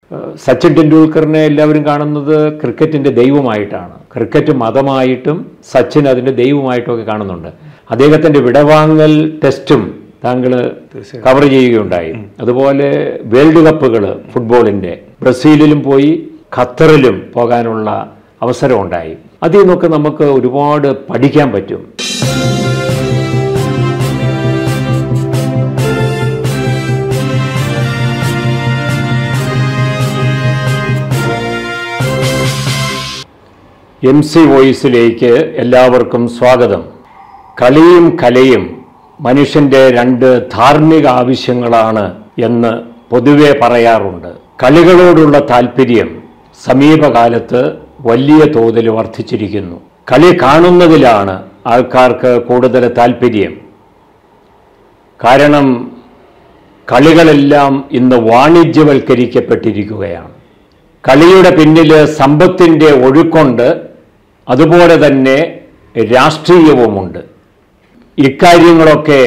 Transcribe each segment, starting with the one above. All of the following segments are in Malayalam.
ഏഹ് സച്ചിൻ ടെണ്ടുൽക്കറിനെ എല്ലാവരും കാണുന്നത് ക്രിക്കറ്റിന്റെ ദൈവമായിട്ടാണ് ക്രിക്കറ്റ് മതമായിട്ടും സച്ചിൻ അതിന്റെ ദൈവമായിട്ടും ഒക്കെ കാണുന്നുണ്ട് അദ്ദേഹത്തിന്റെ വിടവാങ്ങൽ ടെസ്റ്റും താങ്കൾ കവർ ചെയ്യുകയുണ്ടായി അതുപോലെ വേൾഡ് കപ്പുകൾ ഫുട്ബോളിന്റെ ബ്രസീലിലും പോയി ഖത്തറിലും പോകാനുള്ള അവസരമുണ്ടായി അതിൽ നിന്നൊക്കെ നമുക്ക് ഒരുപാട് പഠിക്കാൻ പറ്റും എം സി വോയിസിലേക്ക് എല്ലാവർക്കും സ്വാഗതം കളിയും കലയും മനുഷ്യന്റെ രണ്ട് ധാർമ്മിക ആവശ്യങ്ങളാണ് എന്ന് പൊതുവെ പറയാറുണ്ട് കളികളോടുള്ള താല്പര്യം സമീപകാലത്ത് വലിയ തോതിൽ വർദ്ധിച്ചിരിക്കുന്നു കളി കാണുന്നതിലാണ് ആൾക്കാർക്ക് കൂടുതൽ താല്പര്യം കാരണം കളികളെല്ലാം ഇന്ന് വാണിജ്യവൽക്കരിക്കപ്പെട്ടിരിക്കുകയാണ് കളിയുടെ പിന്നിൽ സമ്പത്തിൻ്റെ ഒഴുക്കുണ്ട് അതുപോലെ തന്നെ രാഷ്ട്രീയവുമുണ്ട് ഇക്കാര്യങ്ങളൊക്കെ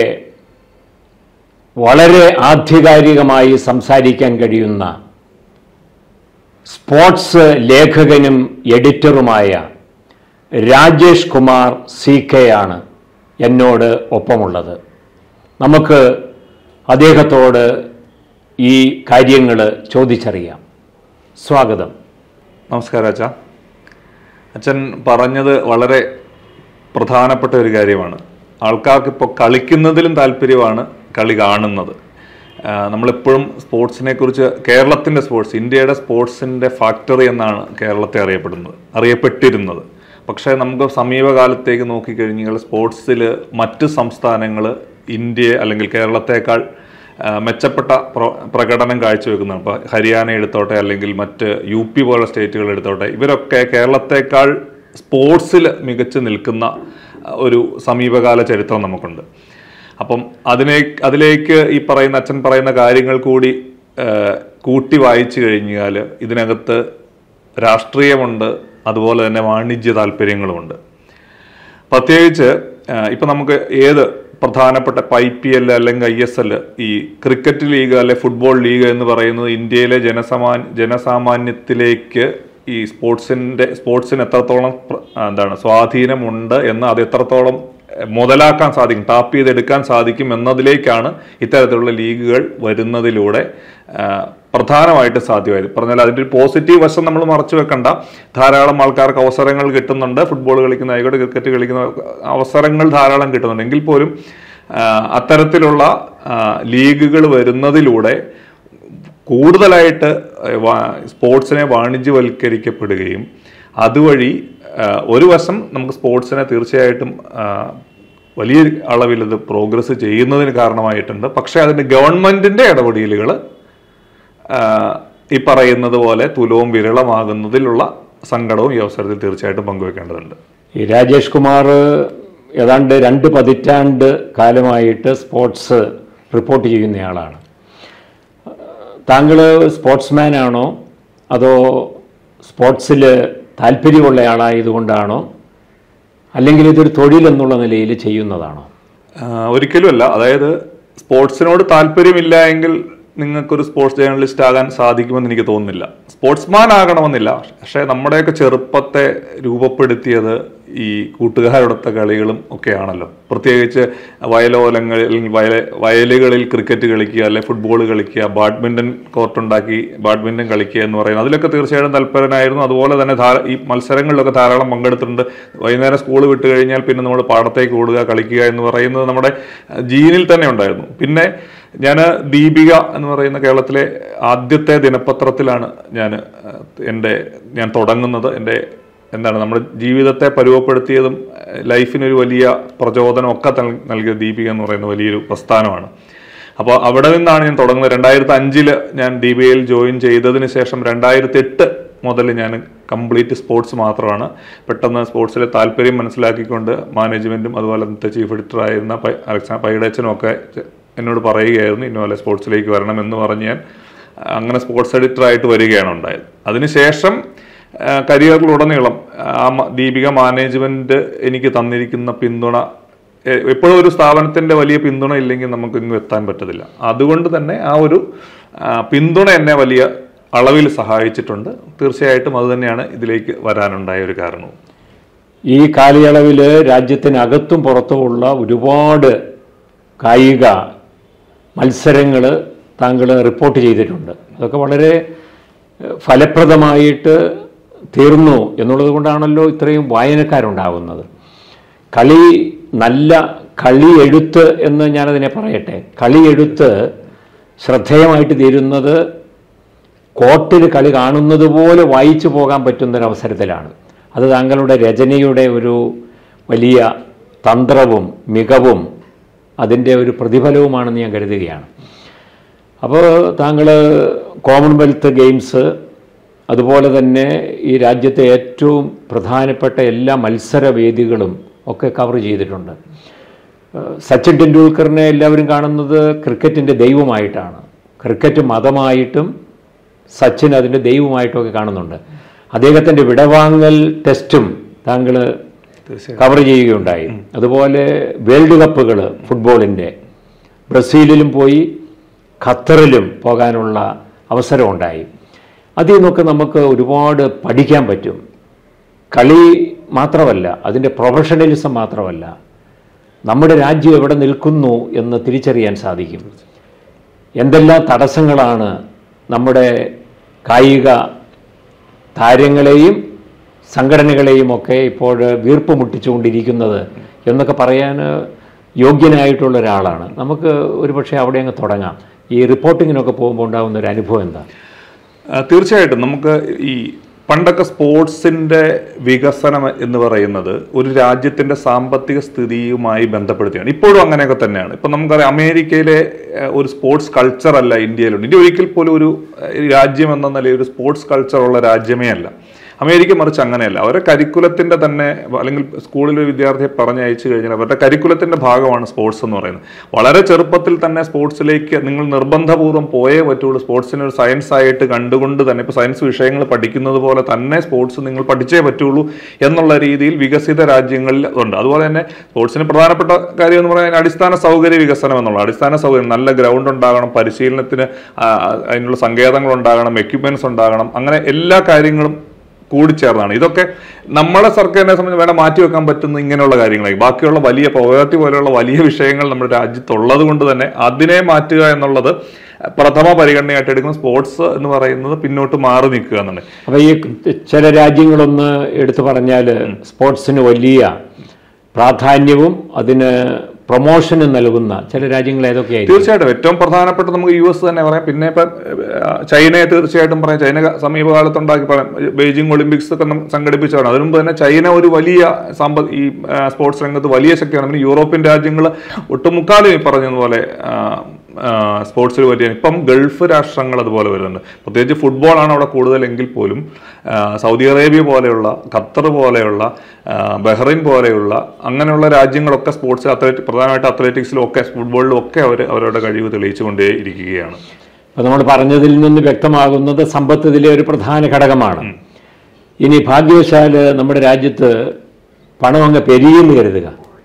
വളരെ ആധികാരികമായി സംസാരിക്കാൻ കഴിയുന്ന സ്പോർട്സ് ലേഖകനും എഡിറ്ററുമായ രാജേഷ് കുമാർ സി കെ ആണ് എന്നോട് ഒപ്പമുള്ളത് നമുക്ക് അദ്ദേഹത്തോട് ഈ കാര്യങ്ങൾ ചോദിച്ചറിയാം സ്വാഗതം നമസ്കാരം അച്ഛ അച്ഛൻ പറഞ്ഞത് വളരെ പ്രധാനപ്പെട്ട ഒരു കാര്യമാണ് ആൾക്കാർക്ക് ഇപ്പോൾ കളിക്കുന്നതിലും താല്പര്യമാണ് കളി കാണുന്നത് ആ, നമ്മളെപ്പോഴും സ്പോർട്സിനെ കുറിച്ച് കേരളത്തിൻ്റെ സ്പോർട്സ് ഇന്ത്യയുടെ സ്പോർട്സിൻ്റെ ഫാക്ടറി എന്നാണ് കേരളത്തെ അറിയപ്പെടുന്നത് അറിയപ്പെട്ടിരുന്നത് പക്ഷേ നമുക്ക് സമീപകാലത്തേക്ക് നോക്കിക്കഴിഞ്ഞാൽ സ്പോർട്സിൽ മറ്റ് സംസ്ഥാനങ്ങൾ ഇന്ത്യയെ അല്ലെങ്കിൽ കേരളത്തെക്കാൾ ആ, മെച്ചപ്പെട്ട പ്ര- പ്രകടനം കാഴ്ചവെക്കുന്നതാണ് ഇപ്പോൾ ഹരിയാന എടുത്തോട്ടെ അല്ലെങ്കിൽ മറ്റ് യു പി പോലുള്ള സ്റ്റേറ്റുകൾ എടുത്തോട്ടെ ഇവരൊക്കെ കേരളത്തെക്കാൾ സ്പോർട്സിൽ മികച്ചു നിൽക്കുന്ന ആ, ഒരു സമീപകാല ചരിത്രം നമുക്കുണ്ട് അപ്പം അതിനെ അതിലേക്ക് ഈ പറയുന്ന അച്ഛൻ പറയുന്ന കാര്യങ്ങൾ കൂടി ആ, കൂട്ടി വായിച്ചു കഴിഞ്ഞാൽ ഇതിനകത്ത് രാഷ്ട്രീയമുണ്ട് അതുപോലെ തന്നെ വാണിജ്യ താല്പര്യങ്ങളുമുണ്ട് പ്രത്യേകിച്ച് ആ, ഇപ്പൊ നമുക്ക് ഏത് പ്രധാനപ്പെട്ട ഐ പി എൽ അല്ലെങ്കിൽ ഐ എസ് എൽ ഈ ക്രിക്കറ്റ് ലീഗ് അല്ലെ ഫുട്ബോൾ ലീഗ് എന്ന് പറയുന്നത് ഇന്ത്യയിലെ ജനസമാ ജനസാമാന്യത്തിലേക്ക് ഈ സ്പോർട്സിന്റെ സ്പോർട്സിന് എത്രത്തോളം പ്ര- ആ, എന്താണ് സ്വാധീനമുണ്ട് എന്ന് അത് എത്രത്തോളം മുതലാക്കാൻ സാധിക്കും ടാപ്പ് ചെയ്തെടുക്കാൻ സാധിക്കും എന്നതിലേക്കാണ് ഇത്തരത്തിലുള്ള ലീഗുകൾ വരുന്നതിലൂടെ ആ, പ്രധാനമായിട്ട് സാധ്യമായത് പറഞ്ഞാൽ അതിൻ്റെ ഒരു പോസിറ്റീവ് വശം നമ്മൾ മറച്ചു വെക്കണ്ട ധാരാളം ആൾക്കാർക്ക് അവസരങ്ങൾ കിട്ടുന്നുണ്ട് ഫുട്ബോൾ കളിക്കുന്ന ആയിക്കോട്ടെ ക്രിക്കറ്റ് കളിക്കുന്ന അവസരങ്ങൾ ധാരാളം കിട്ടുന്നുണ്ട് എങ്കിൽ പോലും ആ, അത്തരത്തിലുള്ള ആ, ലീഗുകൾ വരുന്നതിലൂടെ കൂടുതലായിട്ട് വാ- സ്പോർട്സിനെ വാണിജ്യവൽക്കരിക്കപ്പെടുകയും അതുവഴി ആ, ഒരു വശം നമുക്ക് സ്പോർട്സിനെ തീർച്ചയായിട്ടും ആ, വലിയ അളവിൽ ഇത് പ്രോഗ്രസ് ചെയ്യുന്നതിന് കാരണമായിട്ടുണ്ട് പക്ഷേ അതിൻ്റെ ഗവൺമെന്റിന്റെ ഇടപെടലുകൾ ഈ പറയുന്നത് പോലെ തുലവും വിരളമാകുന്നതിലുള്ള സങ്കടവും ഈ അവസരത്തിൽ തീർച്ചയായിട്ടും പങ്കുവെക്കേണ്ടതുണ്ട് ഈ രാജേഷ് കുമാർ ഏതാണ്ട് രണ്ട് പതിറ്റാണ്ട് കാലമായിട്ട് സ്പോർട്സ് റിപ്പോർട്ട് ചെയ്യുന്നയാളാണ് താങ്കൾ സ്പോർട്സ്മാൻ ആണോ അതോ സ്പോർട്സിൽ താല്പര്യമുള്ളയാളായതുകൊണ്ടാണോ അല്ലെങ്കിൽ ഇതൊരു തൊഴിൽ എന്നുള്ള നിലയിൽ ചെയ്യുന്നതാണോ ആ, ഒരിക്കലുമല്ല അതായത് സ്പോർട്സിനോട് താല്പര്യമില്ല എങ്കിൽ നിങ്ങൾക്കൊരു സ്പോർട്സ് ജേർണലിസ്റ്റ് ആകാൻ സാധിക്കുമെന്ന് എനിക്ക് തോന്നുന്നില്ല സ്പോർട്സ്മാൻ ആകണമെന്നില്ല പക്ഷേ നമ്മുടെയൊക്കെ ചെറുപ്പത്തെ രൂപപ്പെടുത്തിയത് ഈ കൂട്ടുകാരോടൊത്ത കളികളും ഒക്കെയാണല്ലോ പ്രത്യേകിച്ച് വയലോലങ്ങളിൽ അല്ലെങ്കിൽ വയല വയലുകളിൽ ക്രിക്കറ്റ് കളിക്കുക അല്ലെ ഫുട്ബോൾ കളിക്കുക ബാഡ്മിൻ്റൺ കോർട്ടുണ്ടാക്കി ബാഡ്മിൻ്റൺ കളിക്കുക എന്ന് പറയുന്നത് അതിലൊക്കെ തീർച്ചയായിട്ടും തൽപരനായിരുന്നു അതുപോലെ തന്നെ ധാര ഈ മത്സരങ്ങളിലൊക്കെ ധാരാളം പങ്കെടുത്തിട്ടുണ്ട് വൈകുന്നേരം സ്കൂൾ വിട്ട് കഴിഞ്ഞാൽ പിന്നെ നമ്മൾ പാടത്തേക്ക് ഓടുക കളിക്കുക എന്ന് പറയുന്നത് നമ്മുടെ ജീനിൽ തന്നെ ഉണ്ടായിരുന്നു പിന്നെ ഞാൻ ദീപിക എന്ന് പറയുന്ന കേരളത്തിലെ ആദ്യത്തെ ദിനപത്രത്തിലാണ് ഞാൻ എൻ്റെ ഞാൻ തുടങ്ങുന്നത് എൻ്റെ എന്താണ് നമ്മുടെ ജീവിതത്തെ പരുവപ്പെടുത്തിയതും ഏഹ്, ലൈഫിനൊരു വലിയ പ്രചോദനം ഒക്കെ തൽ- നൽകിയ ദീപിക എന്ന് പറയുന്ന വലിയൊരു പ്രസ്ഥാനമാണ് അപ്പോൾ അവിടെ നിന്നാണ് ഞാൻ തുടങ്ങുന്നത് രണ്ടായിരത്തി അഞ്ചില് ഞാൻ ദീപികയിൽ ജോയിൻ ചെയ്തതിന് ശേഷം രണ്ടായിരത്തി എട്ട് മുതൽ ഞാൻ കംപ്ലീറ്റ് സ്പോർട്സ് മാത്രമാണ് പെട്ടെന്ന് സ്പോർട്സിലെ താല്പര്യം മനസ്സിലാക്കിക്കൊണ്ട് മാനേജ്മെന്റും അതുപോലെ അന്നത്തെ ചീഫ് എഡിറ്റർ ആയിരുന്ന പൈ അലക്സാ പൈഡച്ചനും ഒക്കെ ചെ- എന്നോട് പറയുകയായിരുന്നു ഇന്നുപോലെ സ്പോർട്സിലേക്ക് വരണം എന്ന് പറഞ്ഞ് ഞാൻ അങ്ങനെ സ്പോർട്സ് എഡിറ്ററായിട്ട് വരികയാണ് ഉണ്ടായത് അതിനുശേഷം ആ, കരിയറിലുടനീളം ആ മ- ദീപിക മാനേജ്മെന്റ് എനിക്ക് തന്നിരിക്കുന്ന പിന്തുണ എ- എപ്പോഴും ഒരു സ്ഥാപനത്തിന്റെ വലിയ പിന്തുണ ഇല്ലെങ്കിൽ നമുക്ക് ഇങ്ങ് എത്താൻ പറ്റത്തില്ല അതുകൊണ്ട് തന്നെ ആ ഒരു ആ, പിന്തുണ എന്നെ വലിയ അളവിൽ സഹായിച്ചിട്ടുണ്ട് തീർച്ചയായിട്ടും അത് തന്നെയാണ് ഇതിലേക്ക് വരാനുണ്ടായ ഒരു കാരണവും ഈ കാലയളവിൽ രാജ്യത്തിനകത്തും പുറത്തുമുള്ള ഒരുപാട് കായിക മത്സരങ്ങൾ താങ്കൾ റിപ്പോർട്ട് ചെയ്തിട്ടുണ്ട് അതൊക്കെ വളരെ ഏഹ്, ഫലപ്രദമായിട്ട് തീർന്നു എന്നുള്ളത് കൊണ്ടാണല്ലോ ഇത്രയും വായനക്കാരുണ്ടാകുന്നത് കളി നല്ല കളി എഴുത്ത് എന്ന് ഞാനതിനെ പറയട്ടെ കളി എഴുത്ത് ശ്രദ്ധേയമായിട്ട് തീരുന്നത് കോർട്ടിൽ കളി കാണുന്നത് പോലെ വായിച്ചു പോകാൻ പറ്റുന്നൊരവസരത്തിലാണ് അത് താങ്കളുടെ രചനയുടെ ഒരു വലിയ തന്ത്രവും മികവും അതിൻ്റെ ഒരു പ്രതിഫലവുമാണെന്ന് ഞാൻ കരുതുകയാണ് അപ്പോൾ താങ്കൾ കോമൺവെൽത്ത് ഗെയിംസ് അതുപോലെ തന്നെ ഈ രാജ്യത്തെ ഏറ്റവും പ്രധാനപ്പെട്ട എല്ലാ മത്സരവേദികളും ഒക്കെ കവർ ചെയ്തിട്ടുണ്ട് ഏഹ് സച്ചിൻ ടെണ്ടുൽക്കറിനെ എല്ലാവരും കാണുന്നത് ക്രിക്കറ്റിൻ്റെ ദൈവമായിട്ടാണ് ക്രിക്കറ്റ് മതമായിട്ടും സച്ചിൻ അതിൻ്റെ ദൈവമായിട്ടുമൊക്കെ കാണുന്നുണ്ട് അദ്ദേഹത്തിൻ്റെ വിടവാങ്ങൽ ടെസ്റ്റും താങ്കൾ തീർച്ചയായും കവർ ചെയ്യുകയുണ്ടായി അതുപോലെ വേൾഡ് കപ്പുകൾ ഫുട്ബോളിൻ്റെ ബ്രസീലിലും പോയി ഖത്തറിലും പോകാനുള്ള അവസരമുണ്ടായി അതിൽ നിന്നൊക്കെ നമുക്ക് ഒരുപാട് പഠിക്കാൻ പറ്റും കളി മാത്രമല്ല അതിൻ്റെ പ്രൊഫഷണലിസം മാത്രമല്ല നമ്മുടെ രാജ്യം എവിടെ നിൽക്കുന്നു എന്ന് തിരിച്ചറിയാൻ സാധിക്കും എന്തെല്ലാം തടസ്സങ്ങളാണ് നമ്മുടെ കായിക താരങ്ങളെയും സംഘടനകളെയും ഒക്കെ ഇപ്പോൾ വീർപ്പ് മുട്ടിച്ചുകൊണ്ടിരിക്കുന്നത് എന്നൊക്കെ പറയാൻ യോഗ്യനായിട്ടുള്ള ഒരാളാണ് നമുക്ക് ഒരുപക്ഷെ അവിടെ അങ്ങ് തുടങ്ങാം ഈ റിപ്പോർട്ടിങ്ങിനൊക്കെ പോകുമ്പോൾ ഉണ്ടാകുന്ന ഒരു അനുഭവം എന്താ ആ, തീർച്ചയായിട്ടും നമുക്ക് ഈ പണ്ടൊക്കെ സ്പോർട്സിന്റെ വികസനം എന്ന് പറയുന്നത് ഒരു രാജ്യത്തിന്റെ സാമ്പത്തിക സ്ഥിതിയുമായി ബന്ധപ്പെടുത്തിയാണ് ഇപ്പോഴും അങ്ങനെയൊക്കെ തന്നെയാണ് ഇപ്പൊ നമുക്കറിയാം അമേരിക്കയിലെ ഏഹ്, ഒരു സ്പോർട്സ് കൾച്ചർ അല്ല ഇന്ത്യയിലുണ്ട് ഇന്ത്യ ഒരിക്കൽ പോലും ഒരു ഏഹ്, രാജ്യം എന്ന നിലയിൽ ഒരു സ്പോർട്സ് കൾച്ചർ ഉള്ള രാജ്യമേ അല്ല അമേരിക്ക മറിച്ച് അങ്ങനെയല്ല അവരുടെ കരിക്കുലത്തിന്റെ തന്നെ അല്ലെങ്കിൽ സ്കൂളിൽ ഒരു വിദ്യാർത്ഥിയെ പറഞ്ഞയച്ചു കഴിഞ്ഞാൽ അവരുടെ കരിക്കുലത്തിന്റെ ഭാഗമാണ് സ്പോർട്സ് എന്ന് പറയുന്നത് വളരെ ചെറുപ്പത്തിൽ തന്നെ സ്പോർട്സിലേക്ക് നിങ്ങൾ നിർബന്ധപൂർവ്വം പോയേ പറ്റുള്ളൂ സ്പോർട്സിനെ ഒരു സയൻസ് ആയിട്ട് കണ്ടുകൊണ്ട് തന്നെ ഇപ്പോൾ സയൻസ് വിഷയങ്ങൾ പഠിക്കുന്നത് പോലെ തന്നെ സ്പോർട്സ് നിങ്ങൾ പഠിച്ചേ പറ്റുള്ളൂ എന്നുള്ള രീതിയിൽ വികസിത രാജ്യങ്ങളിൽ ഉണ്ട് അതുപോലെ തന്നെ സ്പോർട്സിന് പ്രധാനപ്പെട്ട കാര്യം എന്ന് പറയാൻ അടിസ്ഥാന സൗകര്യ വികസനം എന്നുള്ള അടിസ്ഥാന സൗകര്യം നല്ല ഗ്രൗണ്ട് ഉണ്ടാകണം പരിശീലനത്തിന് ആ, അതിനുള്ള സങ്കേതങ്ങൾ ഉണ്ടാകണം എക്യുപ്മെന്റ്സ് ഉണ്ടാകണം അങ്ങനെ എല്ലാ കാര്യങ്ങളും കൂടിച്ചേർന്നാണ് ഇതൊക്കെ നമ്മളെ സർക്കാരിനെ സംബന്ധിച്ച് വേണം മാറ്റി വെക്കാൻ പറ്റുന്ന ഇങ്ങനെയുള്ള കാര്യങ്ങളായി ബാക്കിയുള്ള വലിയ പ്രവൃത്തി പോലെയുള്ള വലിയ വിഷയങ്ങൾ നമ്മുടെ രാജ്യത്തുള്ളത് കൊണ്ട് തന്നെ അതിനെ മാറ്റുക എന്നുള്ളത് പ്രഥമ പരിഗണനയായിട്ട് എടുക്കുന്ന സ്പോർട്സ് എന്ന് പറയുന്നത് പിന്നോട്ട് മാറി നിൽക്കുക എന്നുള്ളത് അപ്പോൾ ഈ ചില രാജ്യങ്ങളൊന്ന് എടുത്തു പറഞ്ഞാൽ സ്പോർട്സിന് വലിയ പ്രാധാന്യവും അതിന് പ്രൊമോഷനും നൽകുന്ന ചില രാജ്യങ്ങൾ ഏതൊക്കെയായിരിക്കും തീർച്ചയായിട്ടും ഏറ്റവും പ്രധാനപ്പെട്ട നമുക്ക് യു എസ് തന്നെ പറയാം പിന്നെ ഇപ്പം ഏഹ്, ചൈനയെ തീർച്ചയായിട്ടും പറയാം ചൈന സമീപകാലത്ത് ഉണ്ടാക്കി പറയാം ബെയ്ജിംഗ് ഒളിമ്പിക്സ് ഒക്കെ നം- സംഘടിപ്പിച്ചതാണ് അതിനു മുമ്പ് തന്നെ ചൈന ഒരു വലിയ സാമ്പ ഈ ഏഹ്, സ്പോർട്സ് രംഗത്ത് വലിയ ശക്തിയാണ് പിന്നെ യൂറോപ്യൻ രാജ്യങ്ങൾ ഒട്ടുമുക്കാലും ഈ പറഞ്ഞതുപോലെ ആഹ്, ആഹ്, സ്പോർട്സിൽ വലിയ ഇപ്പം ഗൾഫ് രാഷ്ട്രങ്ങൾ അതുപോലെ വരുന്നുണ്ട് പ്രത്യേകിച്ച് ഫുട്ബോളാണ് അവിടെ കൂടുതലെങ്കിൽ പോലും ആഹ്, സൗദി അറേബ്യ പോലെയുള്ള ഖത്തർ പോലെയുള്ള ആഹ്, ബഹ്റൈൻ പോലെയുള്ള അങ്ങനെയുള്ള രാജ്യങ്ങളൊക്കെ സ്പോർട്സ് അത്ലറ്റിക് പ്രധാനമായിട്ട് അത്ലറ്റിക്സിലും ഒക്കെ ഫുട്ബോളിലും ഒക്കെ അവർ അവരുടെ കഴിവ് തെളിയിച്ചുകൊണ്ടേ ഇരിക്കുകയാണ് അപ്പോൾ നമ്മൾ പറഞ്ഞതിൽ നിന്ന് വ്യക്തമാകുന്നത് സമ്പത്ത് ഇതിലെ ഒരു പ്രധാന ഘടകമാണ് ഇനി ഭാഗ്യവശാൽ നമ്മുടെ രാജ്യത്ത് പണം അങ്ങ് പെരിയെന്ന് കരുതുക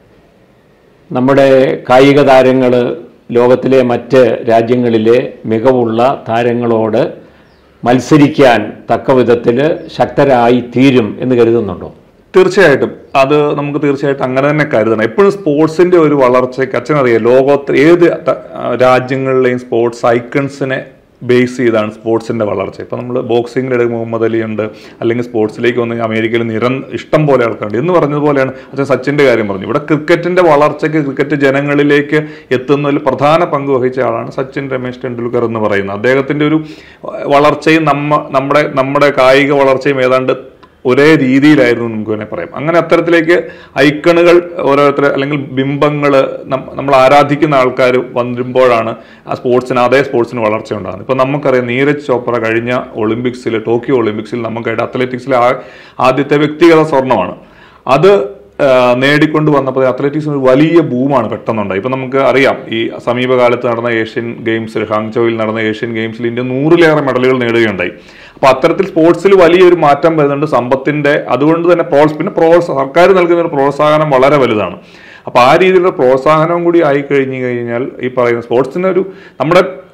നമ്മുടെ കായിക താരങ്ങൾ ലോകത്തിലെ മറ്റ് രാജ്യങ്ങളിലെ മികവുള്ള താരങ്ങളോട് മത്സരിക്കാൻ തക്ക വിധത്തിൽ ശക്തരായി തീരും എന്ന് കരുതുന്നുണ്ടോ തീർച്ചയായിട്ടും അത് നമുക്ക് തീർച്ചയായിട്ടും അങ്ങനെ തന്നെ കരുതണം എപ്പോഴും സ്പോർട്സിന്റെ ഒരു വളർച്ചയ്ക്ക് അച്ഛനറിയാം ലോകത്ത് ഏത് ത- രാജ്യങ്ങളിലെയും സ്പോർട്സ് ഐക്കൺസിനെ ബേസ് ചെയ്താണ് സ്പോർട്സിന്റെ വളർച്ച ഇപ്പൊ നമ്മൾ ബോക്സിംഗിൽ മുഹമ്മദ് അലി ഉണ്ട് അല്ലെങ്കിൽ സ്പോർട്സിലേക്ക് വന്ന് അമേരിക്കയിൽ നിര ഇഷ്ടം പോലെ ആൾക്കാരുണ്ട് എന്ന് പറഞ്ഞതുപോലെയാണ് അച്ഛൻ സച്ചിന്റെ കാര്യം പറഞ്ഞു ഇവിടെ ക്രിക്കറ്റിന്റെ വളർച്ചയ്ക്ക് ക്രിക്കറ്റ് ജനങ്ങളിലേക്ക് എത്തുന്നതിൽ പ്രധാന പങ്ക് വഹിച്ച ആളാണ് സച്ചിൻ രമേശ് ടെണ്ടുൽക്കർ എന്ന് പറയുന്നത് അദ്ദേഹത്തിന്റെ ഒരു വളർച്ചയും നമ്മ നമ്മുടെ നമ്മുടെ കായിക വളർച്ചയും ഏതാണ്ട് ഒരേ രീതിയിലായിരുന്നു നമുക്ക് വേണേൽ പറയാം അങ്ങനെ അത്തരത്തിലേക്ക് ഐക്കണുകൾ ഓരോരുത്തർ അല്ലെങ്കിൽ ബിംബങ്ങൾ നമ്മൾ ആരാധിക്കുന്ന ആൾക്കാർ വരുമ്പോഴാണ് ആ സ്പോർട്സിന് അതേ സ്പോർട്സിന് വളർച്ച ഉണ്ടാകുന്നത് ഇപ്പൊ നമുക്കറിയാം നീരജ് ചോപ്ര കഴിഞ്ഞ ഒളിമ്പിക്സിൽ ടോക്കിയോ ഒളിമ്പിക്സിൽ നമുക്കായിട്ട് അത്ലറ്റിക്സിലെ ആ- ആദ്യത്തെ വ്യക്തിഗത സ്വർണ്ണമാണ് അത് ആ, നേടിക്കൊണ്ട് വന്നപ്പോൾ അത്ലറ്റിക്സിന് ഒരു വലിയ ബൂമാണ് പെട്ടെന്നുണ്ടായി ഇപ്പൊ നമുക്ക് അറിയാം ഈ സമീപകാലത്ത് നടന്ന ഏഷ്യൻ ഗെയിംസിൽ ഹാങ്ചോയിൽ നടന്ന ഏഷ്യൻ ഗെയിംസിൽ ഇന്ത്യ നൂറിലേറെ മെഡലുകൾ നേടുകയുണ്ടായി അപ്പൊ അത്തരത്തിൽ സ്പോർട്സിൽ വലിയൊരു മാറ്റം വരുന്നുണ്ട് സമ്പത്തിന്റെ അതുകൊണ്ട് തന്നെ പ്രോത്സ പിന്നെ പ്രോത്സ സർക്കാർ നൽകുന്ന ഒരു പ്രോത്സാഹനം വളരെ വലുതാണ് അപ്പൊ ആ രീതിയിലുള്ള പ്രോത്സാഹനവും കൂടി ആയി കഴിഞ്ഞു കഴിഞ്ഞാൽ ഈ പറയുന്ന സ്പോർട്സിന് ഒരു നമ്മുടെ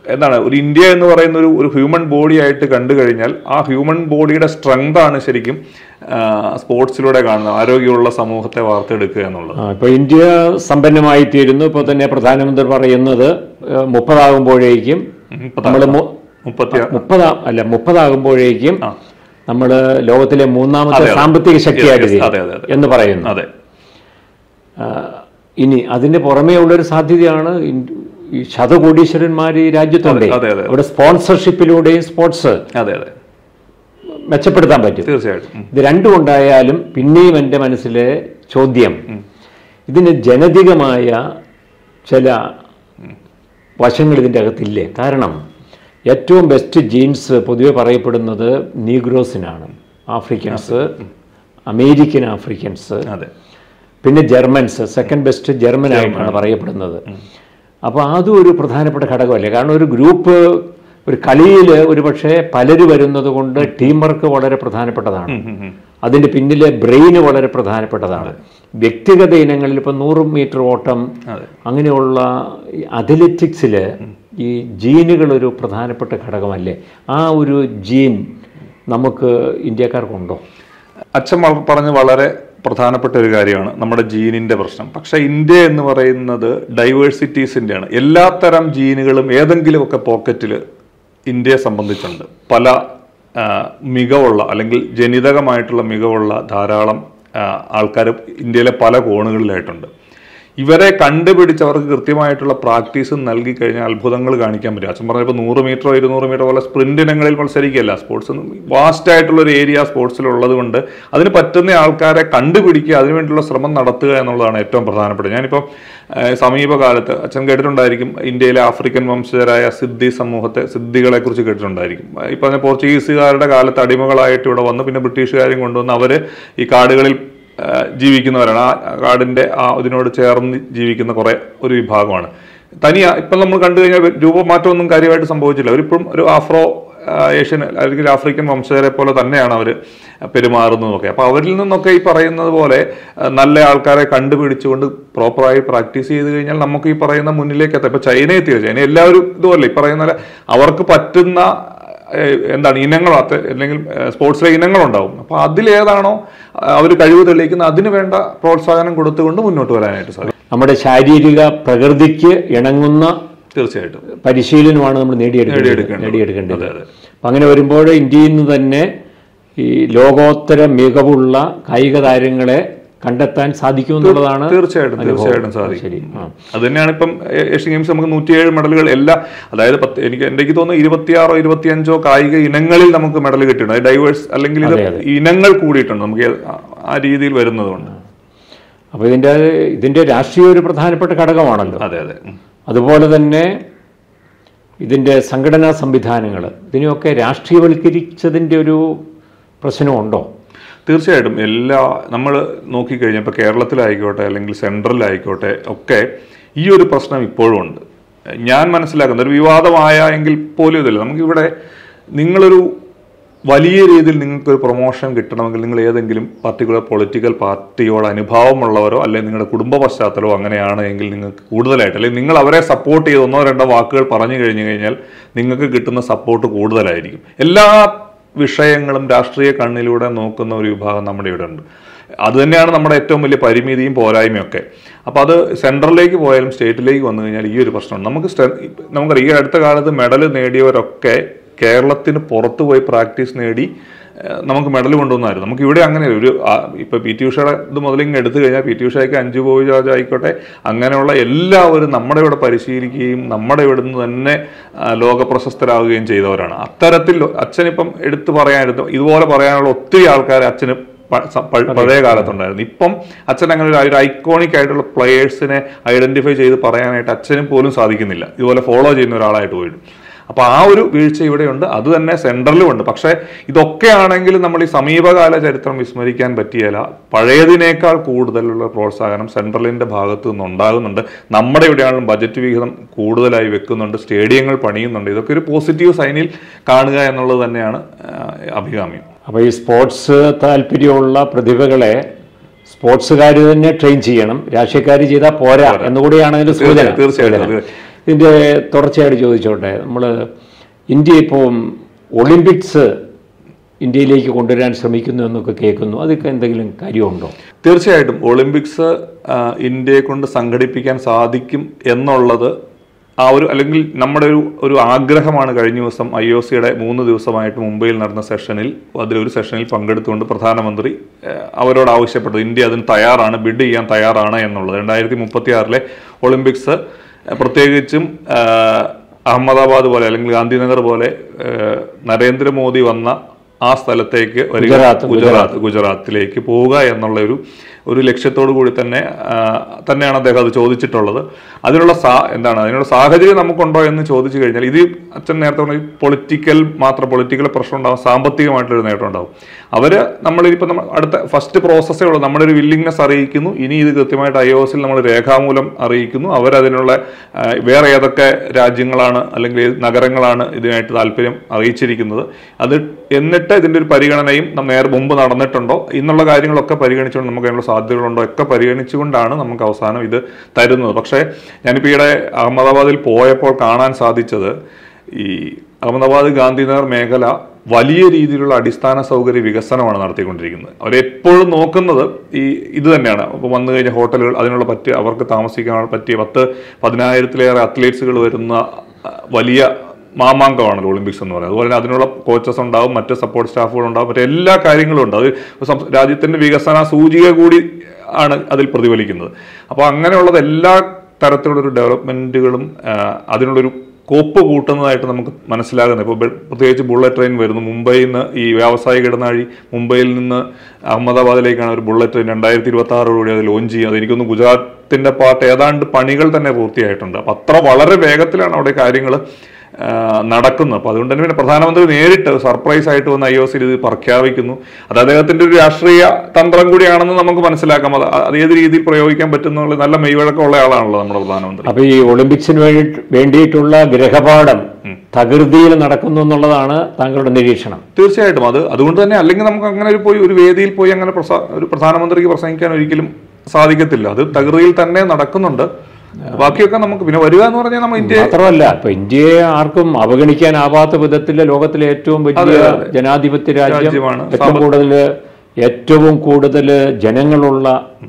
എന്താണ് ഒരു ഇന്ത്യ എന്ന് പറയുന്ന ഒരു ഒരു ഹ്യൂമൻ ബോഡി ആയിട്ട് കണ്ടു കഴിഞ്ഞാൽ ആ ഹ്യൂമൻ ബോഡിയുടെ സ്ട്രെങ്ത് ആണ് ശരിക്കും ആ, സ്പോർട്സിലൂടെ കാണുന്നത് ആരോഗ്യമുള്ള സമൂഹത്തെ വാർത്തെടുക്കുക എന്നുള്ളത് ആ, ഇപ്പൊ ഇന്ത്യ സമ്പന്നമായി തീരുന്നു ഇപ്പോൾ തന്നെ പ്രധാനമന്ത്രി പറയുന്നത് ഏഹ്, മുപ്പതാകുമ്പോഴേക്കും നമ്മൾ മുപ്പത്തി മുപ്പതാ അല്ല മുപ്പതാകുമ്പോഴേക്കും ആ. നമ്മൾ ലോകത്തിലെ മൂന്നാമത്തെ അതെ, അതെ. സാമ്പത്തിക ശക്തിയായിട്ട് Yes, yes. തീരും അതെ, അതെ, അതെ. എന്ന് പറയുന്നു അതെ ആ, ഇനി അതിന്റെ പുറമേ ഉള്ളൊരു സാധ്യതയാണ് ഇൻ- ഈ ശതകോടീശ്വരന്മാർ ഈ രാജ്യത്തുണ്ട് അതെ, അതെ. അവിടെ സ്പോൺസർഷിപ്പിലൂടെയും സ്പോർട്സ് അതെ അതെ മെച്ചപ്പെടുത്താൻ പറ്റും തീർച്ചയായിട്ടും ഉം. ഇത് രണ്ടും ഉണ്ടായാലും പിന്നെയും എൻ്റെ മനസ്സിലെ ചോദ്യം ഇതിന് ജനതികമായ ചില വശങ്ങൾ ഇതിൻ്റെ അകത്തില്ലേ കാരണം ഏറ്റവും ബെസ്റ്റ് ജീൻസ് പൊതുവെ പറയപ്പെടുന്നത് നീഗ്രോസിനാണ് ആഫ്രിക്കൻസ് അമേരിക്കൻ ആഫ്രിക്കൻസ് അതെ പിന്നെ ജർമ്മൻസ് സെക്കൻഡ് ബെസ്റ്റ് ജർമ്മൻ ആയിട്ടാണ് പറയപ്പെടുന്നത് അപ്പോൾ അതും ഒരു പ്രധാനപ്പെട്ട ഘടകമല്ലേ കാരണം ഒരു ഗ്രൂപ്പ് ഒരു കളിയിൽ ഒരു പക്ഷേ പലര് വരുന്നത് കൊണ്ട് ടീം വർക്ക് വളരെ പ്രധാനപ്പെട്ടതാണ് ഉം, ഉം. അതിൻ്റെ പിന്നിലെ ബ്രെയിന് വളരെ പ്രധാനപ്പെട്ടതാണ് വ്യക്തിഗത ഇനങ്ങളിൽ ഇപ്പം നൂറ് മീറ്റർ ഓട്ടം അതെ അങ്ങനെയുള്ള അത്ലറ്റിക്സിൽ ഈ ജീനുകൾ ഒരു പ്രധാനപ്പെട്ട ഘടകമല്ലേ ആ ഒരു ജീൻ നമുക്ക് ഇന്ത്യക്കാർക്കുണ്ടോ അച്ഛൻ വള- പറഞ്ഞ വളരെ പ്രധാനപ്പെട്ട ഒരു കാര്യമാണ് നമ്മുടെ ജീനിന്റെ പ്രശ്നം പക്ഷെ ഇന്ത്യ എന്ന് പറയുന്നത് ഡൈവേഴ്സിറ്റീസിന്റെ ആണ് എല്ലാത്തരം ജീനുകളും ഏതെങ്കിലുമൊക്കെ പോക്കറ്റിൽ ഇന്ത്യയെ സംബന്ധിച്ചുണ്ട് പല ആ, മികവുള്ള അല്ലെങ്കിൽ ജനിതകമായിട്ടുള്ള മികവുള്ള ധാരാളം ആൾക്കാർ ഇന്ത്യയിലെ പല കോണുകളിലായിട്ടുണ്ട് ഇവരെ കണ്ടുപിടിച്ച് അവർക്ക് കൃത്യമായിട്ടുള്ള പ്രാക്ടീസ് നൽകി കഴിഞ്ഞാൽ അത്ഭുതങ്ങൾ കാണിക്കാൻ പറ്റും അച്ഛൻ പറഞ്ഞപ്പോൾ നൂറ് മീറ്ററോ ഇരുന്നൂറ് മീറ്റർ പോലെ സ്പ്രിന്റ് ഇനങ്ങളിൽ മത്സരിക്കുകയല്ല സ്പോർട്സ് വാസ്റ്റ് ആയിട്ടുള്ള ഒരു ഏരിയ സ്പോർട്സിലുള്ളത് കൊണ്ട് അതിന് പറ്റുന്ന ആൾക്കാരെ കണ്ടുപിടിക്കുക അതിനുവേണ്ടിയുള്ള ശ്രമം നടത്തുക എന്നുള്ളതാണ് ഏറ്റവും പ്രധാനപ്പെട്ടത് ഞാനിപ്പോൾ ഏഹ്, സമീപകാലത്ത് അച്ഛൻ കേട്ടിട്ടുണ്ടായിരിക്കും ഇന്ത്യയിലെ ആഫ്രിക്കൻ വംശജരായ സിദ്ധി സമൂഹത്തെ സിദ്ധികളെ കുറിച്ച് കേട്ടിട്ടുണ്ടായിരിക്കും ഈ പറഞ്ഞ പോർച്ചുഗീസുകാരുടെ കാലത്ത് അടിമകളായിട്ട് ഇവിടെ വന്ന് പിന്നെ ബ്രിട്ടീഷുകാരും കൊണ്ടുവന്ന് അവർ ഈ കാടുകളിൽ ആ, ജീവിക്കുന്നവരാണ് ആ കാടിന്റെ ആ ഇതിനോട് ചേർന്ന് ജീവിക്കുന്ന കുറെ ഒരു വിഭാഗമാണ് തനിയ ഇപ്പം നമ്മൾ കണ്ടു കഴിഞ്ഞാൽ രൂപമാറ്റമൊന്നും കാര്യമായിട്ട് സംഭവിച്ചില്ല അവരിപ്പോഴും ഒരു ആഫ്രോ ആ, ഏഷ്യൻ അല്ലെങ്കിൽ ആഫ്രിക്കൻ വംശജരെ പോലെ തന്നെയാണ് അവർ പെരുമാറുന്നതൊക്കെ അപ്പോൾ അവരിൽ നിന്നൊക്കെ ഈ പറയുന്നത് പോലെ ആ, നല്ല ആൾക്കാരെ കണ്ടുപിടിച്ചുകൊണ്ട് പ്രോപ്പറായി പ്രാക്ടീസ് ചെയ്ത് കഴിഞ്ഞാൽ നമുക്ക് ഈ പറയുന്ന മുന്നിലേക്ക് എത്താം ഇപ്പൊ ചൈന എത്തിയത് ചൈന എല്ലാവരും ഇതുപോലെ ഈ പറയുന്ന പോലെ അവർക്ക് പറ്റുന്ന ഏഹ് എന്താണ് ഇനങ്ങൾ അത് അല്ലെങ്കിൽ ഏഹ് സ്പോർട്സിലെ ഇനങ്ങളുണ്ടാവും അപ്പോൾ അതിലേതാണോ അവർ കഴിവ് തെളിയിക്കുന്ന അതിന് വേണ്ട പ്രോത്സാഹനം കൊടുത്തുകൊണ്ട് മുന്നോട്ട് വരാനായിട്ട് സാധിക്കും നമ്മുടെ ശാരീരിക പ്രകൃതിക്ക് ഇണങ്ങുന്ന തീർച്ചയായിട്ടും പരിശീലനമാണ് നമ്മൾ നേടിയെടുക്കേണ്ടത് നേടിയെടുക്കേണ്ടത്. നേടിയെടുക്കേണ്ടത് അതെ, അതെ. അപ്പം അങ്ങനെ വരുമ്പോൾ ഇന്ത്യയിൽ നിന്ന് തന്നെ ഈ ലോകോത്തര മികവുള്ള കായിക താരങ്ങളെ കണ്ടെത്താൻ സാധിക്കുമെന്നുള്ളതാണ് തീർച്ചയായിട്ടും അനുഭവം. തീർച്ചയായിട്ടും സാധിക്കും ശരി ആ. അത് തന്നെയാണ് ഇപ്പം ഏ- ഏഷ്യൻ ഗെയിംസ് നമുക്ക് നൂറ്റിയേഴ് മെഡലുകൾ എല്ലാ അതായത് പത്ത് എനിക്ക് എനിക്ക് തോന്നുന്നു ഇരുപത്തിയാറോ ഇരുപത്തിയഞ്ചോ കായിക ഇനങ്ങളിൽ നമുക്ക് മെഡൽ കിട്ടിയിട്ടുണ്ട് അത് ഡൈവേഴ്സ് അല്ലെങ്കിൽ ഇത് അതെ, അതെ. ഇനങ്ങൾ കൂടിയിട്ടുണ്ട് നമുക്ക് ആ- ആ രീതിയിൽ വരുന്നതുകൊണ്ട് അപ്പോൾ ഇതിൻ്റെ ഇതിൻ്റെ രാഷ്ട്രീയ ഒരു പ്രധാനപ്പെട്ട ഘടകമാണല്ലോ അതെ അതെ ഉം. അതുപോലെ തന്നെ ഇതിൻ്റെ സംഘടനാ സംവിധാനങ്ങൾ ഇതിനെയൊക്കെ രാഷ്ട്രീയവൽക്കരിച്ചതിൻ്റെ ഒരു പ്രശ്നമുണ്ടോ തീർച്ചയായിട്ടും എല്ലാ നമ്മൾ നോക്കിക്കഴിഞ്ഞാൽ ഇപ്പോൾ കേരളത്തിലായിക്കോട്ടെ അല്ലെങ്കിൽ സെൻട്രലിലായിക്കോട്ടെ ഒക്കെ ഈ ഒരു പ്രശ്നം ഇപ്പോഴും ഉണ്ട് ഞാൻ മനസ്സിലാക്കുന്ന ഒരു വിവാദമായ എങ്കിൽ പോലും ഇതില്ല നമുക്കിവിടെ നിങ്ങളൊരു വലിയ രീതിയിൽ നിങ്ങൾക്ക് ഒരു പ്രൊമോഷൻ കിട്ടണമെങ്കിൽ നിങ്ങൾ ഏതെങ്കിലും പർട്ടിക്കുലർ പൊളിറ്റിക്കൽ പാർട്ടിയോട് അനുഭാവമുള്ളവരോ അല്ലെങ്കിൽ നിങ്ങളുടെ കുടുംബ പശ്ചാത്തലമോ അങ്ങനെയാണ് എങ്കിൽ നിങ്ങൾക്ക് കൂടുതലായിട്ട് അല്ലെങ്കിൽ നിങ്ങൾ അവരെ സപ്പോർട്ട് ചെയ്ത് ഒന്നോ രണ്ടോ വാക്കുകൾ പറഞ്ഞു കഴിഞ്ഞു കഴിഞ്ഞാൽ നിങ്ങൾക്ക് കിട്ടുന്ന സപ്പോർട്ട് കൂടുതലായിരിക്കും എല്ലാ വിഷയങ്ങളും രാഷ്ട്രീയ കണ്ണിലൂടെ നോക്കുന്ന ഒരു വിഭാഗം നമ്മുടെ ഇവിടെ ഉണ്ട് അത് തന്നെയാണ് നമ്മുടെ ഏറ്റവും വലിയ പരിമിതിയും പോരായ്മയും ഒക്കെ അപ്പോൾ അത് സെൻട്രലിലേക്ക് പോയാലും സ്റ്റേറ്റിലേക്ക് വന്നു കഴിഞ്ഞാൽ ഈ ഒരു പ്രശ്നമുണ്ട് നമുക്ക് സ്റ്റെ- നമുക്കറിയാം ഈ അടുത്ത കാലത്ത് മെഡൽ നേടിയവരൊക്കെ കേരളത്തിന് പുറത്ത് പോയി പ്രാക്ടീസ് നേടി ഏഹ്, നമുക്ക് മെഡൽ കൊണ്ടുവന്നായിരുന്നു നമുക്ക് ഇവിടെ അങ്ങനെ ഒരു ആ, ഇപ്പൊ പി ടി ഉഷയുടെ ഇത് മുതലിങ്ങനെ എടുത്തു കഴിഞ്ഞാൽ പി ടി ഉഷയ്ക്ക് അഞ്ചു ബോയ് ജോർജ് ആയിക്കോട്ടെ അങ്ങനെയുള്ള എല്ലാവരും നമ്മുടെ ഇവിടെ പരിശീലിക്കുകയും നമ്മുടെ ഇവിടെ നിന്ന് തന്നെ ആ, ലോക പ്രശസ്തരാകുകയും ചെയ്തവരാണ് അത്തരത്തിൽ അച്ഛനിപ്പം എടുത്തു പറയാനായിരുന്നു ഇതുപോലെ പറയാനുള്ള ഒത്തിരി ആൾക്കാർ അച്ഛന് പ- സ- പ- പഴയ കാലത്തുണ്ടായിരുന്നു ഇപ്പം അച്ഛൻ അങ്ങനെ ഒരു- ഒരു ഐക്കോണിക് ആയിട്ടുള്ള പ്ലെയേഴ്സിനെ ഐഡന്റിഫൈ ചെയ്ത് പറയാനായിട്ട് അച്ഛനും പോലും സാധിക്കുന്നില്ല ഇതുപോലെ ഫോളോ ചെയ്യുന്ന ഒരാളായിട്ട് പോയിട്ട് അപ്പൊ ആ ഒരു വീഴ്ച ഇവിടെയുണ്ട് അത് തന്നെ സെൻട്രലും ഉണ്ട് പക്ഷേ ഇതൊക്കെ ആണെങ്കിലും നമ്മൾ ഈ സമീപകാല ചരിത്രം വിസ്മരിക്കാൻ പറ്റിയല്ല പഴയതിനേക്കാൾ കൂടുതലുള്ള പ്രോത്സാഹനം സെൻട്രലിന്റെ ഭാഗത്തു നിന്ന് ഉണ്ടാകുന്നുണ്ട് നമ്മുടെ ഇവിടെയാണെങ്കിലും ബജറ്റ് വിഹിതം കൂടുതലായി വെക്കുന്നുണ്ട് സ്റ്റേഡിയങ്ങൾ പണിയുന്നുണ്ട് ഇതൊക്കെ ഒരു പോസിറ്റീവ് സൈനിൽ കാണുക എന്നുള്ളത് തന്നെയാണ് ആ, അഭികാമ്യം അപ്പോൾ ഈ സ്പോർട്സ് താല്പര്യമുള്ള പ്രതിഭകളെ സ്പോർട്സുകാർ തന്നെ ട്രെയിൻ ചെയ്യണം രാഷ്ട്രീയക്കാർ ചെയ്താൽ പോരാ എന്നുകൂടിയാണ് അതിന്റെ സൂചന തീർച്ചയായിട്ടും അത് ഇതിൻ്റെ തുടർച്ചയായിട്ട് ചോദിച്ചോട്ടെ നമ്മൾ ഇന്ത്യ ഇപ്പോൾ ഒളിമ്പിക്സ് ഇന്ത്യയിലേക്ക് കൊണ്ടുവരാൻ ശ്രമിക്കുന്നു എന്നൊക്കെ കേൾക്കുന്നു അതൊക്കെ എന്തെങ്കിലും കാര്യമുണ്ടോ തീർച്ചയായിട്ടും ഒളിമ്പിക്സ് ആ, ഇന്ത്യയെ കൊണ്ട് സംഘടിപ്പിക്കാൻ സാധിക്കും എന്നുള്ളത് ആ ഒരു അല്ലെങ്കിൽ നമ്മുടെ ഒരു ഒരു ആഗ്രഹമാണ് കഴിഞ്ഞ ദിവസം ഐ ഒ സിയുടെ മൂന്ന് ദിവസമായിട്ട് മുംബൈയിൽ നടന്ന സെഷനിൽ അതിലൊരു സെഷനിൽ പങ്കെടുത്തുകൊണ്ട് പ്രധാനമന്ത്രി ആ, അവരോട് ആവശ്യപ്പെട്ടത് ഇന്ത്യ അതിന് തയ്യാറാണ് ബിഡ് ചെയ്യാൻ തയ്യാറാണ് എന്നുള്ളത് രണ്ടായിരത്തി മുപ്പത്തി ആറിലെ ഒളിമ്പിക്സ് ആ, പ്രത്യേകിച്ചും ആ, അഹമ്മദാബാദ് പോലെ അല്ലെങ്കിൽ ഗാന്ധിനഗർ പോലെ ആ, നരേന്ദ്രമോദി വന്ന ആ സ്ഥലത്തേക്ക് വരിക ഗുജറാത്ത്, ഗുജറാത്ത് ഗുജറാത്തിലേക്ക് പോവുക എന്നുള്ള ഒരു ഒരു ലക്ഷ്യത്തോടു കൂടി തന്നെ ആ, തന്നെയാണ് അദ്ദേഹം അത് ചോദിച്ചിട്ടുള്ളത് അതിനുള്ള സാ എന്താണ് അതിനുള്ള സാഹചര്യം നമുക്കുണ്ടോ എന്ന് ചോദിച്ചു കഴിഞ്ഞാൽ ഇത് അച്ഛൻ നേരത്തെ പറഞ്ഞ പൊളിറ്റിക്കൽ മാത്രം പൊളിറ്റിക്കൽ പ്രശ്നം ഉണ്ടാവും സാമ്പത്തികമായിട്ടൊരു നേട്ടം ഉണ്ടാവും അവര് നമ്മളിപ്പോൾ നമ്മൾ അടുത്ത ഫസ്റ്റ് പ്രോസസ്സേ ഉള്ളൂ നമ്മുടെ ഒരു വില്ലിങ്നെസ് അറിയിക്കുന്നു ഇനി ഇത് കൃത്യമായിട്ട് ഐ ഒ എസിൽ നമ്മൾ രേഖാമൂലം അറിയിക്കുന്നു അവരതിനുള്ള ആ, വേറെ ഏതൊക്കെ രാജ്യങ്ങളാണ് അല്ലെങ്കിൽ ഏത് നഗരങ്ങളാണ് ഇതിനായിട്ട് താല്പര്യം അറിയിച്ചിരിക്കുന്നത് അത് എന്നിട്ട് ഇതിന്റെ ഒരു പരിഗണനയും നം നേരെ മുമ്പ് നടന്നിട്ടുണ്ടോ എന്നുള്ള കാര്യങ്ങളൊക്കെ പരിഗണിച്ചുകൊണ്ട് നമുക്ക് അതിനുള്ള സാധ്യതകളുണ്ടോ ഒക്കെ പരിഗണിച്ചുകൊണ്ടാണ് നമുക്ക് അവസാനം ഇത് തരുന്നത് പക്ഷേ ഞാനിപ്പോൾ ഈയിടെ അഹമ്മദാബാദിൽ പോയപ്പോൾ കാണാൻ സാധിച്ചത് ഈ അഹമ്മദാബാദ് ഗാന്ധിനഗർ മേഖല വലിയ രീതിയിലുള്ള അടിസ്ഥാന സൗകര്യ വികസനമാണ് നടത്തിക്കൊണ്ടിരിക്കുന്നത് അവരെപ്പോഴും നോക്കുന്നത് ഈ ഇത് തന്നെയാണ് അപ്പോൾ വന്നു കഴിഞ്ഞ ഹോട്ടലുകൾ അതിനുള്ള പറ്റിയ അവർക്ക് താമസിക്കാൻ പറ്റിയ പത്ത് പതിനായിരത്തിലേറെ അത്ലറ്റ്സുകൾ വരുന്ന ആ, വലിയ മാമാങ്കമാണല്ലോ ഒളിമ്പിക്സ് എന്ന് പറയുന്നത് അതുപോലെ തന്നെ അതിനുള്ള കോച്ചസ് ഉണ്ടാവും മറ്റ് സപ്പോർട്ട് സ്റ്റാഫുകൾ ഉണ്ടാവും മറ്റു എല്ലാ കാര്യങ്ങളും ഉണ്ട് അത് സം- രാജ്യത്തിന്റെ വികസന സൂചിക കൂടി ആണ് അതിൽ പ്രതിഫലിക്കുന്നത് അപ്പോൾ അങ്ങനെയുള്ളത് എല്ലാ തരത്തിലുള്ള ഒരു ഡെവലപ്മെന്റുകളും ആ, അതിനുള്ളൊരു കോപ്പ് കൂട്ടുന്നതായിട്ട് നമുക്ക് മനസ്സിലാകുന്നത് ഇപ്പോൾ പ്രത്യേകിച്ച് ബുള്ളറ്റ് ട്രെയിൻ വരുന്നു മുംബൈയിൽ നിന്ന് ഈ വ്യാവസായിക ഇടനാഴി മുംബൈയിൽ നിന്ന് അഹമ്മദാബാദിലേക്കാണ് ഒരു ബുള്ളറ്റ് ട്രെയിൻ രണ്ടായിരത്തി ഇരുപത്തി ആറോടുകൂടി അത് ലോഞ്ച് ചെയ്യുന്നത് എനിക്കൊന്ന് ഗുജറാത്തിന്റെ പാർട്ട് ഏതാണ്ട് പണികൾ തന്നെ പൂർത്തിയായിട്ടുണ്ട് അപ്പം അത്ര വളരെ വേഗത്തിലാണ് അവിടെ കാര്യങ്ങൾ നടക്കുന്നത് അപ്പോൾ അതുകൊണ്ട് തന്നെ പിന്നെ പ്രധാനമന്ത്രി നേരിട്ട് സർപ്രൈസ് ആയിട്ട് വന്ന് ഐ ഒ സിയിൽ ഇത് പ്രഖ്യാപിക്കുന്നു അത് അദ്ദേഹത്തിന്റെ ഒരു രാഷ്ട്രീയ തന്ത്രം കൂടിയാണെന്ന് നമുക്ക് മനസ്സിലാക്കാം അത് അത് ഏത് രീതിയിൽ പ്രയോഗിക്കാൻ പറ്റുന്നുള്ള നല്ല മെയ്വഴക്കമുള്ള ആളാണല്ലോ നമ്മുടെ പ്രധാനമന്ത്രി അപ്പൊ ഈ ഒളിമ്പിക്സിന് വേണ്ടി വേണ്ടിയിട്ടുള്ള ഗ്രഹപാഠം തകൃതിയിൽ നടക്കുന്നു എന്നുള്ളതാണ് താങ്കളുടെ നിരീക്ഷണം തീർച്ചയായിട്ടും അത് അതുകൊണ്ട് തന്നെ അല്ലെങ്കിൽ നമുക്ക് അങ്ങനെ ഒരു പോയി ഒരു വേദിയിൽ പോയി അങ്ങനെ പ്രസ- ഒരു പ്രധാനമന്ത്രിക്ക് പ്രസംഗിക്കാൻ ഒരിക്കലും സാധിക്കത്തില്ല അത് തകൃതിയിൽ തന്നെ നടക്കുന്നുണ്ട് ബാക്കിയൊക്കെ നമുക്ക് പിന്നെ വരിക എന്ന് പറഞ്ഞാൽ നമ്മൾ ഇന്ത്യ മാത്രമല്ല ഇപ്പൊ ഇന്ത്യയെ ആർക്കും അവഗണിക്കാനാവാത്ത വിധത്തിലെ ലോകത്തിലെ ഏറ്റവും വലിയ ജനാധിപത്യ രാജ്യം രാജ്യമാണ്. ഏറ്റവും കൂടുതൽ ഏറ്റവും കൂടുതൽ ജനങ്ങളുള്ള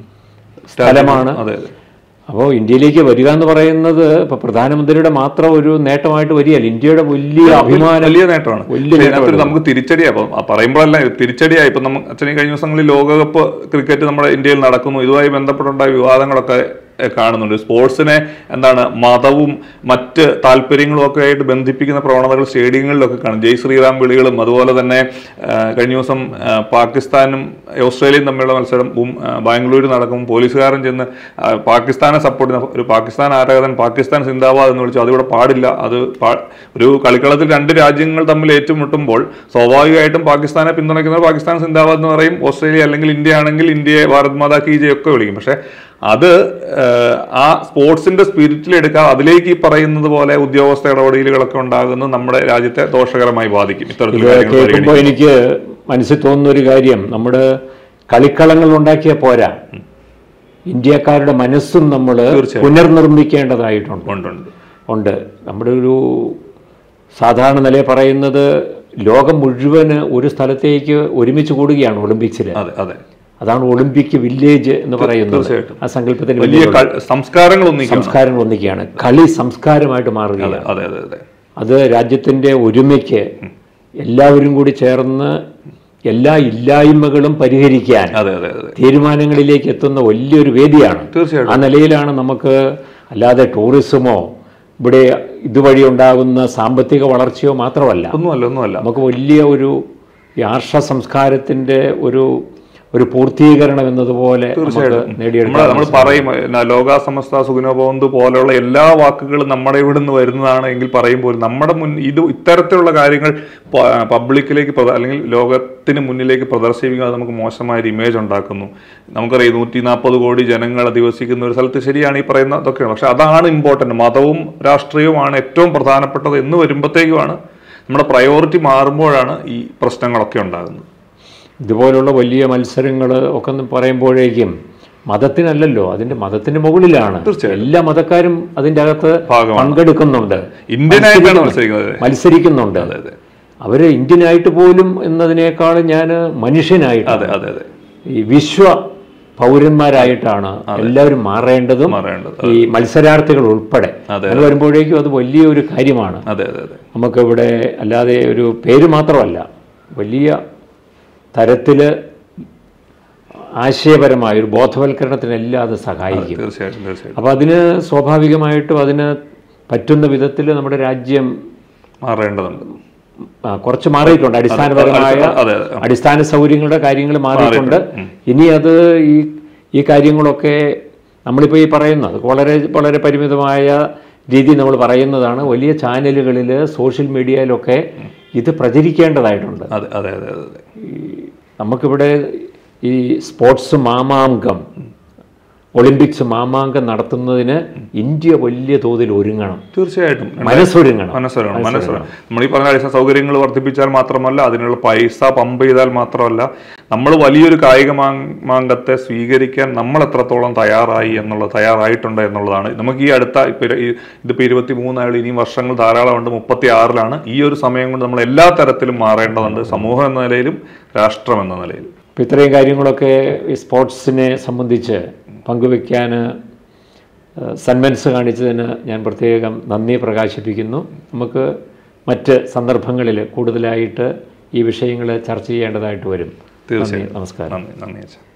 സ്ഥലമാണ് അതെ അതെ അപ്പോൾ ഇന്ത്യയിലേക്ക് വരിക എന്ന് പറയുന്നത് ഇപ്പൊ പ്രധാനമന്ത്രിയുടെ മാത്രം ഒരു നേട്ടമായിട്ട് വരികയല്ല ഇന്ത്യയുടെ വലിയ അഭിമാനം വലിയ നേട്ടമാണ് വലിയ പക്ഷേ ഇതിനകത്തൊരു നമുക്ക് തിരിച്ചടിയാ അപ്പം പറയുമ്പോഴല്ല പറയുമ്പോഴല്ല ഇപ്പൊ നമുക്ക് അച്ഛനെ കഴിഞ്ഞ ദിവസങ്ങളിൽ ലോകകപ്പ് ക്രിക്കറ്റ് നമ്മുടെ ഇന്ത്യയിൽ നടക്കുന്നു ഇതുമായി ബന്ധപ്പെട്ടുണ്ടായ വിവാദങ്ങളൊക്കെ എ, കാണുന്നുണ്ട് സ്പോർട്സിനെ എന്താണ് മതവും മറ്റ് താല്പര്യങ്ങളും ഒക്കെ ആയിട്ട് ബന്ധിപ്പിക്കുന്ന പ്രവണതകൾ സ്റ്റേഡിയങ്ങളിലൊക്കെ കാണും ജയ് ശ്രീറാം വിളികളും അതുപോലെ തന്നെ ആ, കഴിഞ്ഞ ദിവസം ആ, പാകിസ്ഥാനും ഓസ്ട്രേലിയയും തമ്മിലുള്ള മത്സരം ഉം, ആ, ബാംഗ്ലൂരിൽ നടക്കും പോലീസുകാരൻ ചെന്ന് ആ, പാകിസ്ഥാനെ സപ്പോർട്ട് ചെയ്യുന്ന ഒരു പാകിസ്ഥാൻ ആരാധകൻ പാകിസ്ഥാൻ സിന്ദാബാദ് എന്ന് വിളിച്ചു അതിവിടെ പാടില്ല അത് പാ- ഒരു കളിക്കളത്തിൽ രണ്ട് രാജ്യങ്ങൾ തമ്മിൽ ഏറ്റുമുട്ടുമ്പോൾ സ്വാഭാവികമായിട്ടും പാകിസ്ഥാനെ പിന്തുണയ്ക്കുന്നവർ പാകിസ്ഥാൻ സിന്ദാബാദ് എന്ന് പറയും ഓസ്ട്രേലിയ അല്ലെങ്കിൽ ഇന്ത്യ ആണെങ്കിൽ ഇന്ത്യയെ ഭാരത് മാതാ കി ജയ് ഒക്കെ വിളിക്കും പക്ഷെ അത് ഏഹ്, ആ സ്പോർട്സിന്റെ സ്പിരിറ്റിൽ എടുക്കാം അതിലേക്ക് ഈ പറയുന്നത് പോലെ ഉദ്യോഗസ്ഥ ഇടപെടലുകളൊക്കെ ഉണ്ടാകുന്നത് നമ്മുടെ രാജ്യത്തെ ദോഷകരമായി ബാധിക്കും ഇത്തരത്തിലുള്ള കാര്യങ്ങൾ കേൾക്കുമ്പോൾ എനിക്ക് മനസ്സിൽ തോന്നുന്ന ഒരു കാര്യം നമ്മുടെ കളിക്കളങ്ങൾ ഉണ്ടാക്കിയ പോരാ ഇന്ത്യക്കാരുടെ മനസ്സും നമ്മൾ തീർച്ചയായും. പുനർനിർമ്മിക്കേണ്ടതായിട്ടുണ്ട് ഉണ്ടുണ്ട് ഉണ്ട് നമ്മുടെ ഒരു സാധാരണ നിലയിൽ പറയുന്നത് ലോകം മുഴുവന് ഒരു സ്ഥലത്തേക്ക് ഒരുമിച്ച് കൂടുകയാണ് ഒളിമ്പിക്സിൽ അതെ അതെ അതാണ് ഒളിമ്പിക് വില്ലേജ് എന്ന് പറയുന്നത് തീർച്ചയായിട്ടും. ആ സങ്കല്പത്തിന് വലിയ വലിയ ക- സംസ്കാരങ്ങൾ ഒന്നിക്കണം സംസ്കാരങ്ങൾ ഒന്നിക്കുകയാണ് കളി സംസ്കാരമായിട്ട് മാറുകയാണ് അതെ അതെ അതെ അത് രാജ്യത്തിൻ്റെ ഒരുമയ്ക്ക് എല്ലാവരും കൂടി ചേർന്ന് എല്ലാ ഇല്ലായ്മകളും പരിഹരിക്കാൻ അതെ അതെ അതെ തീരുമാനങ്ങളിലേക്ക് എത്തുന്ന വലിയൊരു വേദിയാണ് തീർച്ചയായിട്ടും ആ നിലയിലാണ് നമുക്ക് അല്ലാതെ ടൂറിസമോ ഇവിടെ ഇതുവഴി ഉണ്ടാകുന്ന സാമ്പത്തിക വളർച്ചയോ മാത്രമല്ല ഒന്നുമല്ല ഒന്നുമല്ല നമുക്ക് വലിയ ഒരു ഈ ആർഷ സംസ്കാരത്തിന്റെ ഒരു ഒരു പൂർത്തീകരണം എന്നതുപോലെ നമുക്ക് തീർച്ചയായിട്ടും നമ്മൾ നേടിയെടുക്കാൻ നമ്മൾ പറയും ന- ലോകാ സമസ്ത സുഖിനോബോന്ത് പോലെയുള്ള എല്ലാ വാക്കുകളും നമ്മുടെ ഇവിടെ നിന്ന് വരുന്നതാണ് എങ്കിൽ പറയുമ്പോൾ നമ്മുടെ മുൻ ഇത് ഇത്തരത്തിലുള്ള കാര്യങ്ങൾ പ- പബ്ലിക്കിലേക്ക് പ്രദ- അല്ലെങ്കിൽ ലോകത്തിന് മുന്നിലേക്ക് പ്രദർശിപ്പിക്കുക അത് നമുക്ക് മോശമായ ഒരു ഇമേജ് ഉണ്ടാക്കുന്നു നമുക്കറിയാം നൂറ്റി നാൽപ്പത് കോടി ജനങ്ങൾ അധിവസിക്കുന്ന ഒരു സ്ഥലത്ത് ശരിയാണ് ഈ പറയുന്ന ഇതൊക്കെയാണ് പക്ഷെ അതാണ് ഇമ്പോർട്ടന്റ് മതവും രാഷ്ട്രീയവുമാണ് ഏറ്റവും പ്രധാനപ്പെട്ടത് എന്ന് വരുമ്പോഴത്തേക്കുമാണ് നമ്മുടെ പ്രയോറിറ്റി മാറുമ്പോഴാണ് ഈ പ്രശ്നങ്ങളൊക്കെ ഉണ്ടാകുന്നത് ഇതുപോലുള്ള വലിയ മത്സരങ്ങൾ ഒക്കെ ഒന്ന് പറയുമ്പോഴേക്കും മതത്തിനല്ലല്ലോ അതിന്റെ മതത്തിന്റെ മുകളിലാണ് തീർച്ചയായും. എല്ലാ മതക്കാരും അതിന്റെ അകത്ത് ഭാഗമാണ്. പങ്കെടുക്കുന്നുണ്ട് ഇന്ത്യനായിട്ടാണ് മത്സരിക്കുന്നത് മത്സരിക്കുന്നുണ്ട് അതെ അതെ അവര് ഇന്ത്യനായിട്ട് പോലും എന്നതിനേക്കാൾ ഞാൻ മനുഷ്യനായിട്ട് അതെ അതെ അതെ ഈ വിശ്വ പൗരന്മാരായിട്ടാണ് എല്ലാവരും മാറേണ്ടതും മാറേണ്ടത് ഈ മത്സരാർത്ഥികൾ ഉൾപ്പെടെ അതെ. അങ്ങനെ വരുമ്പോഴേക്കും അത് വലിയൊരു കാര്യമാണ് അതെ അതെ അതെ നമുക്കിവിടെ അല്ലാതെ ഒരു പേര് മാത്രമല്ല വലിയ തരത്തില് ആശയപരമായ ഒരു ബോധവൽക്കരണത്തിനെല്ലാം അത് സഹായിക്കും തീർച്ചയായിട്ടും തീർച്ചയായിട്ടും അപ്പോൾ അതിന് സ്വാഭാവികമായിട്ടും അതിന് പറ്റുന്ന വിധത്തിൽ നമ്മുടെ രാജ്യം മാറേണ്ടതുണ്ട് ആ, കുറച്ച് മാറിയിട്ടുണ്ട് അടിസ്ഥാനപരമായ അതെ അതെ അടിസ്ഥാന സൗകര്യങ്ങളുടെ കാര്യങ്ങൾ മാറിയിട്ടുണ്ട് ഇനി അത് ഈ ഈ കാര്യങ്ങളൊക്കെ നമ്മളിപ്പോൾ ഈ പറയുന്നത് വളരെ വളരെ പരിമിതമായ രീതി നമ്മൾ പറയുന്നതാണ് വലിയ ചാനലുകളിൽ സോഷ്യൽ മീഡിയയിലൊക്കെ ഇത് പ്രചരിക്കേണ്ടതായിട്ടുണ്ട് അതെ അതെ അതെ അതെ അതെ നമുക്കിവിടെ ഈ സ്പോർട്സ് മാമാങ്കം ഒളിമ്പിക്സ് മാമാങ്കം നടത്തുന്നതിന് ഇന്ത്യ വലിയ തോതിൽ ഒരുങ്ങണം തീർച്ചയായിട്ടും മനസ്സൊരുങ്ങണം മനസ്സിലാണ് മനസ്സിലാണ് നമ്മൾ ഈ പറഞ്ഞ അടിസ്ഥാന സൗകര്യങ്ങൾ വർദ്ധിപ്പിച്ചാൽ മാത്രമല്ല അതിനുള്ള പൈസ പമ്പ് ചെയ്താൽ മാത്രമല്ല നമ്മൾ വലിയൊരു കായിക മാ- മാങ്കത്തെ സ്വീകരിക്കാൻ നമ്മൾ എത്രത്തോളം തയ്യാറായി എന്നുള്ള തയ്യാറായിട്ടുണ്ട് എന്നുള്ളതാണ് നമുക്ക് ഈ അടുത്ത ഇപ്പൊ ഈ ഇതിപ്പോ ഇരുപത്തി മൂന്നായാലും ഇനിയും വർഷങ്ങൾ ധാരാളമുണ്ട് മുപ്പത്തി ആറിലാണ് ഈ ഒരു സമയം കൊണ്ട് നമ്മൾ എല്ലാ തരത്തിലും മാറേണ്ടതുണ്ട് സമൂഹം എന്ന നിലയിലും രാഷ്ട്രം എന്ന നിലയിലും അപ്പോൾ ഇത്രയും കാര്യങ്ങളൊക്കെ ഈ സ്പോർട്സിനെ സംബന്ധിച്ച് പങ്കുവെക്കാൻ ഏഹ്, സന്മനസ് കാണിച്ചതിന് ഞാൻ പ്രത്യേകം നന്ദി പ്രകാശിപ്പിക്കുന്നു നമുക്ക് മറ്റ് സന്ദർഭങ്ങളിൽ കൂടുതലായിട്ട് ഈ വിഷയങ്ങൾ ചർച്ച ചെയ്യേണ്ടതായിട്ട് വരും തീർച്ചയായും നന്ദി, നമസ്കാരം നന്ദി നന്ദി അച്ഛാ